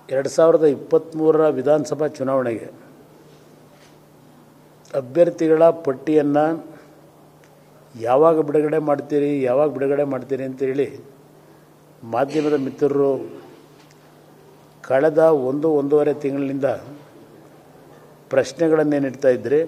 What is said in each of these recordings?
ಎರಡು ಸಾವಿರದ ಇಪ್ಪತ್ತ್ಮೂರರ ವಿಧಾನಸಭಾ ಚುನಾವಣೆಗೆ ಅಭ್ಯರ್ಥಿಗಳ ಪಟ್ಟಿಯನ್ನು ಯಾವಾಗ ಬಿಡುಗಡೆ ಮಾಡ್ತೀರಿ ಯಾವಾಗ ಬಿಡುಗಡೆ ಮಾಡ್ತೀರಿ ಅಂತೇಳಿ ಮಾಧ್ಯಮದ ಮಿತ್ರರು ಕಳೆದ ಒಂದು ಒಂದೂವರೆ ತಿಂಗಳಿನಿಂದ ಪ್ರಶ್ನೆಗಳನ್ನೇನಿಡ್ತಾ ಇದ್ರಿ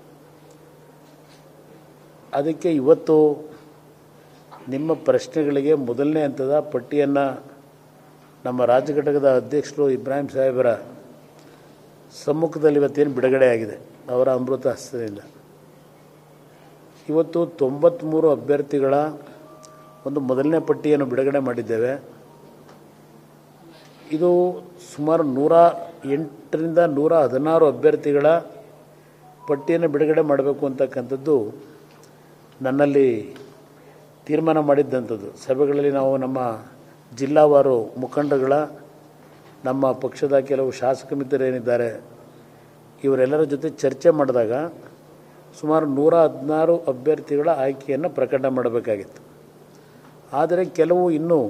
ಅದಕ್ಕೆ ಇವತ್ತು ನಿಮ್ಮ ಪ್ರಶ್ನೆಗಳಿಗೆ ಮೊದಲನೇ ಹಂತದ ಪಟ್ಟಿಯನ್ನು ನಮ್ಮ ರಾಜ್ಯ ಘಟಕದ ಅಧ್ಯಕ್ಷರು ಇಬ್ರಾಹಿಂ ಸಾಹೇಬರ ಸಮ್ಮುಖದಲ್ಲಿ ಇವತ್ತೇನು ಬಿಡುಗಡೆ ಆಗಿದೆ ಅವರ ಅಮೃತ ಹಸ್ತದಿಂದ ಇವತ್ತು ತೊಂಬತ್ತ್ಮೂರು ಅಭ್ಯರ್ಥಿಗಳ ಒಂದು ಮೊದಲನೇ ಪಟ್ಟಿಯನ್ನು ಬಿಡುಗಡೆ ಮಾಡಿದ್ದೇವೆ ಇದು ಸುಮಾರು ನೂರ ಎಂಟರಿಂದ ನೂರ ಹದಿನಾರು ಅಭ್ಯರ್ಥಿಗಳ ಪಟ್ಟಿಯನ್ನು ಬಿಡುಗಡೆ ಮಾಡಬೇಕು ಅಂತಕ್ಕಂಥದ್ದು ನನ್ನಲ್ಲಿ ತೀರ್ಮಾನ ಮಾಡಿದ್ದಂಥದ್ದು ಸಭೆಗಳಲ್ಲಿ ನಾವು ನಮ್ಮ ಜಿಲ್ಲಾವಾರು ಮುಖಂಡಗಳ ನಮ್ಮ ಪಕ್ಷದ ಕೆಲವು ಶಾಸಕ ಮಿತ್ರರೇನಿದ್ದಾರೆ ಇವರೆಲ್ಲರ ಜೊತೆ ಚರ್ಚೆ ಮಾಡಿದಾಗ ಸುಮಾರು ನೂರ ಹದಿನಾರು ಅಭ್ಯರ್ಥಿಗಳ ಆಯ್ಕೆಯನ್ನು ಪ್ರಕಟ ಮಾಡಬೇಕಾಗಿತ್ತು ಆದರೆ ಕೆಲವು ಇನ್ನೂ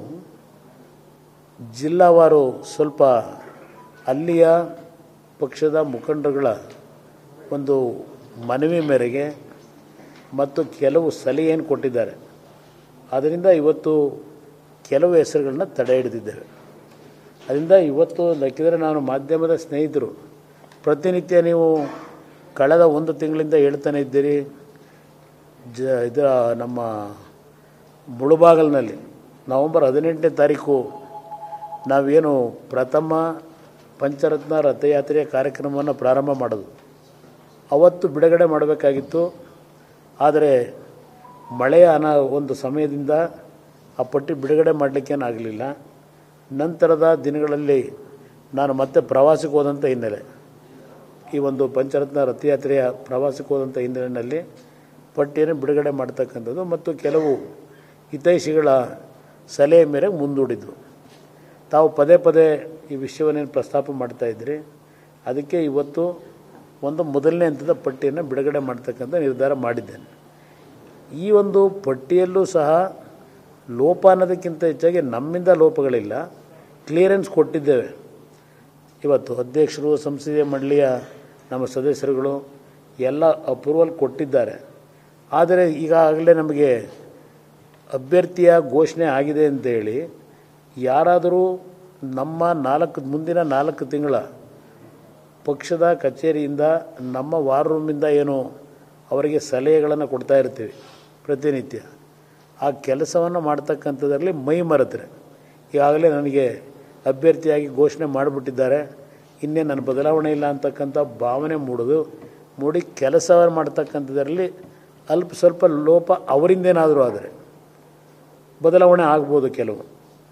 ಜಿಲ್ಲಾವಾರು ಸ್ವಲ್ಪ ಅಲ್ಲಿಯ ಪಕ್ಷದ ಮುಖಂಡರುಗಳ ಒಂದು ಮನವಿ ಮೇರೆಗೆ ಮತ್ತು ಕೆಲವು ಸಲಹೆಯನ್ನು ಕೊಟ್ಟಿದ್ದಾರೆ ಅದರಿಂದ ಇವತ್ತು ಕೆಲವು ಹೆಸರುಗಳನ್ನ ತಡೆ ಹಿಡಿದಿದ್ದೇವೆ ಅದರಿಂದ ಇವತ್ತು ಲೆಕ್ಕಿದರೆ ನಾನು ಮಾಧ್ಯಮದ ಸ್ನೇಹಿತರು ಪ್ರತಿನಿತ್ಯ ನೀವು ಕಳೆದ ಒಂದು ತಿಂಗಳಿಂದ ಹೇಳ್ತಾನೆ ಇದ್ದೀರಿ ಜ ಇದರ ನಮ್ಮ ಮುಳುಬಾಗಲಿನಲ್ಲಿ ನವಂಬರ್ ಹದಿನೆಂಟನೇ ತಾರೀಕು ನಾವೇನು ಪ್ರಥಮ ಪಂಚರತ್ನ ರಥಯಾತ್ರೆಯ ಕಾರ್ಯಕ್ರಮವನ್ನು ಪ್ರಾರಂಭ ಮಾಡೋದು ಅವತ್ತು ಬಿಡುಗಡೆ ಮಾಡಬೇಕಾಗಿತ್ತು ಆದರೆ ಮಳೆಯ ಅನ ಒಂದು ಸಮಯದಿಂದ ಆ ಪಟ್ಟಿ ಬಿಡುಗಡೆ ಮಾಡಲಿಕ್ಕೇನಾಗಲಿಲ್ಲ ನಂತರದ ದಿನಗಳಲ್ಲಿ ನಾನು ಮತ್ತೆ ಪ್ರವಾಸಕ್ಕೆ ಹೋದಂಥ ಹಿನ್ನೆಲೆ ಈ ಒಂದು ಪಂಚರತ್ನ ರಥಯಾತ್ರೆಯ ಪ್ರವಾಸಕ್ಕೆ ಹೋದಂಥ ಹಿನ್ನೆಲೆಯಲ್ಲಿ ಪಟ್ಟಿಯನ್ನು ಬಿಡುಗಡೆ ಮಾಡ್ತಕ್ಕಂಥದ್ದು ಮತ್ತು ಕೆಲವು ಹಿತೈಷಿಗಳ ಸಲಹೆ ಮೇರೆಗೆ ಮುಂದೂಡಿದ್ರು ತಾವು ಪದೇ ಪದೇ ಈ ವಿಷಯವನ್ನೇನು ಪ್ರಸ್ತಾಪ ಮಾಡ್ತಾ ಇದ್ರಿ ಅದಕ್ಕೆ ಇವತ್ತು ಒಂದು ಮೊದಲನೇ ಹಂತದ ಪಟ್ಟಿಯನ್ನು ಬಿಡುಗಡೆ ಮಾಡ್ತಕ್ಕಂಥ ನಿರ್ಧಾರ ಮಾಡಿದ್ದೇನೆ ಈ ಒಂದು ಪಟ್ಟಿಯಲ್ಲೂ ಸಹ ಲೋಪ ಅನ್ನೋದಕ್ಕಿಂತ ಹೆಚ್ಚಾಗಿ ನಮ್ಮಿಂದ ಲೋಪಗಳಿಲ್ಲ ಕ್ಲಿಯರೆನ್ಸ್ ಕೊಟ್ಟಿದ್ದೇವೆ ಇವತ್ತು ಅಧ್ಯಕ್ಷರು ಸಂಸದೀಯ ಮಂಡಳಿಯ ನಮ್ಮ ಸದಸ್ಯರುಗಳು ಎಲ್ಲ ಅಪ್ರೂವಲ್ ಕೊಟ್ಟಿದ್ದಾರೆ ಆದರೆ ಈಗಾಗಲೇ ನಮಗೆ ಅಭ್ಯರ್ಥಿಯ ಘೋಷಣೆ ಆಗಿದೆ ಅಂತೇಳಿ ಯಾರಾದರೂ ನಮ್ಮ ನಾಲ್ಕು ಮುಂದಿನ ನಾಲ್ಕು ತಿಂಗಳ ಪಕ್ಷದ ಕಚೇರಿಯಿಂದ ನಮ್ಮ ವಾರ್ ರೂಮಿಂದ ಏನು ಅವರಿಗೆ ಸಲಹೆಗಳನ್ನು ಕೊಡ್ತಾ ಇರ್ತೀವಿ ಪ್ರತಿನಿತ್ಯ ಆ ಕೆಲಸವನ್ನು ಮಾಡ್ತಕ್ಕಂಥದ್ರಲ್ಲಿ ಮೈ ಮರೆತರೆ ಈಗಾಗಲೇ ನನಗೆ ಅಭ್ಯರ್ಥಿಯಾಗಿ ಘೋಷಣೆ ಮಾಡಿಬಿಟ್ಟಿದ್ದಾರೆ ಇನ್ನೇ ನನ್ನ ಬದಲಾವಣೆ ಇಲ್ಲ ಅಂತಕ್ಕಂಥ ಭಾವನೆ ಮೂಡೋದು ಮೂಡಿ ಕೆಲಸವನ್ನು ಮಾಡ್ತಕ್ಕಂಥದ್ರಲ್ಲಿ ಅಲ್ಪ ಸ್ವಲ್ಪ ಲೋಪ ಅವರಿಂದೇನಾದರೂ ಆದರೆ ಬದಲಾವಣೆ ಆಗ್ಬೋದು ಕೆಲವು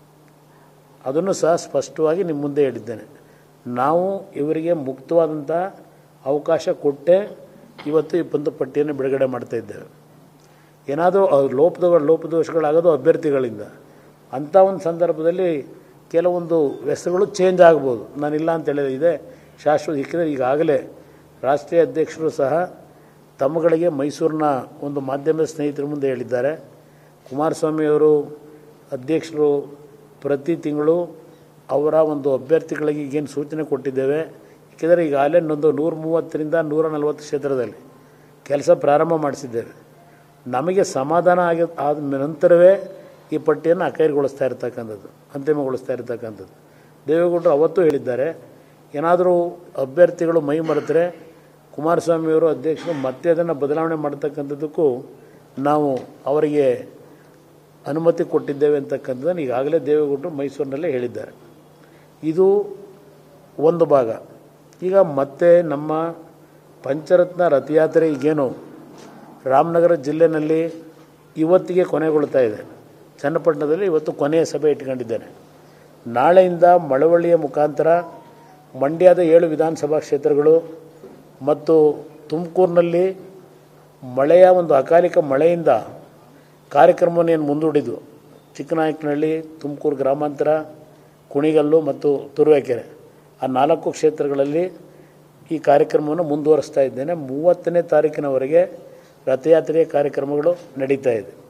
ಅದನ್ನು ಸಹ ಸ್ಪಷ್ಟವಾಗಿ ನಿಮ್ಮ ಮುಂದೆ ಹೇಳಿದ್ದೇನೆ ನಾವು ಇವರಿಗೆ ಮುಕ್ತವಾದಂಥ ಅವಕಾಶ ಕೊಟ್ಟೇ ಇವತ್ತು ಈ ಒಂದು ಪಟ್ಟಿಯನ್ನು ಬಿಡುಗಡೆ ಮಾಡ್ತಾ ಇದ್ದೇವೆ ಏನಾದರೂ ಲೋಪದಗಳು ಲೋಪದೋಷಗಳಾಗೋದು ಅಭ್ಯರ್ಥಿಗಳಿಂದ ಅಂಥ ಒಂದು ಸಂದರ್ಭದಲ್ಲಿ ಕೆಲವೊಂದು ಹೆಸರುಗಳು ಚೇಂಜ್ ಆಗ್ಬೋದು ನಾನಿಲ್ಲ ಅಂತ ಹೇಳಿದ್ರೆ ಇದೆ ಶಾಶ್ವತ ಏಕೆಂದರೆ ಈಗಾಗಲೇ ರಾಷ್ಟ್ರೀಯ ಅಧ್ಯಕ್ಷರು ಸಹ ತಮ್ಮಗಳಿಗೆ ಮೈಸೂರಿನ ಒಂದು ಮಾಧ್ಯಮದ ಸ್ನೇಹಿತರ ಮುಂದೆ ಹೇಳಿದ್ದಾರೆ ಕುಮಾರಸ್ವಾಮಿಯವರು ಅಧ್ಯಕ್ಷರು ಪ್ರತಿ ತಿಂಗಳು ಅವರ ಒಂದು ಅಭ್ಯರ್ಥಿಗಳಿಗೆ ಈಗೇನು ಸೂಚನೆ ಕೊಟ್ಟಿದ್ದೇವೆ ಏಕೆಂದರೆ ಈಗಾಗಲೇ ಒಂದು ನೂರ ಮೂವತ್ತರಿಂದ ನೂರ ನಲವತ್ತು ಕ್ಷೇತ್ರದಲ್ಲಿ ಕೆಲಸ ಪ್ರಾರಂಭ ಮಾಡಿಸಿದ್ದೇವೆ ನಮಗೆ ಸಮಾಧಾನ ಆಗಿ ಆದ ನಂತರವೇ ಈ ಪಟ್ಟಿಯನ್ನು ಅಖೈರುಗೊಳಿಸ್ತಾ ಇರ್ತಕ್ಕಂಥದ್ದು ಅಂತಿಮಗೊಳಿಸ್ತಾ ಇರ್ತಕ್ಕಂಥದ್ದು ದೇವೇಗೌಡರು ಅವತ್ತೂ ಹೇಳಿದ್ದಾರೆ ಏನಾದರೂ ಅಭ್ಯರ್ಥಿಗಳು ಮೈ ಮರೆತರೆ ಕುಮಾರಸ್ವಾಮಿಯವರು ಅಧ್ಯಕ್ಷರು ಮತ್ತೆ ಅದನ್ನು ಬದಲಾವಣೆ ಮಾಡ್ತಕ್ಕಂಥದ್ದಕ್ಕೂ ನಾವು ಅವರಿಗೆ ಅನುಮತಿ ಕೊಟ್ಟಿದ್ದೇವೆ ಅಂತಕ್ಕಂಥದ್ದನ್ನು ಈಗಾಗಲೇ ದೇವೇಗೌಡರು ಮೈಸೂರಿನಲ್ಲೇ ಹೇಳಿದ್ದಾರೆ ಇದು ಒಂದು ಭಾಗ ಈಗ ಮತ್ತೆ ನಮ್ಮ ಪಂಚರತ್ನ ರಥಯಾತ್ರೆ ಈಗೇನು ರಾಮನಗರ ಜಿಲ್ಲೆಯಲ್ಲಿ ಇವತ್ತಿಗೆ ಕೊನೆಗೊಳ್ತಾ ಇದೆ ಚನ್ನಪಟ್ಟಣದಲ್ಲಿ ಇವತ್ತು ಕೊನೆಯ ಸಭೆ ಇಟ್ಕೊಂಡಿದ್ದೇನೆ ನಾಳೆಯಿಂದ ಮಳವಳ್ಳಿಯ ಮುಖಾಂತರ ಮಂಡ್ಯದ ಏಳು ವಿಧಾನಸಭಾ ಕ್ಷೇತ್ರಗಳು ಮತ್ತು ತುಮಕೂರಿನಲ್ಲಿ ಮಳೆಯ ಒಂದು ಅಕಾಲಿಕ ಮಳೆಯಿಂದ ಕಾರ್ಯಕ್ರಮವನ್ನು ಏನು ಮುಂದೂಡಿದ್ದು ಚಿಕ್ಕನಾಯಕನಹಳ್ಳಿ ತುಮಕೂರು ಗ್ರಾಮಾಂತರ ಕುಣಿಗಲ್ಲು ಮತ್ತು ತುರುವೇಕೆರೆ ಆ ನಾಲ್ಕು ಕ್ಷೇತ್ರಗಳಲ್ಲಿ ಈ ಕಾರ್ಯಕ್ರಮವನ್ನು ಮುಂದುವರಿಸ್ತಾ ಇದ್ದೇನೆ ಮೂವತ್ತನೇ ತಾರೀಕಿನವರೆಗೆ ರಥಯಾತ್ರೆಯ ಕಾರ್ಯಕ್ರಮಗಳು ನಡೀತಾ ಇದೆ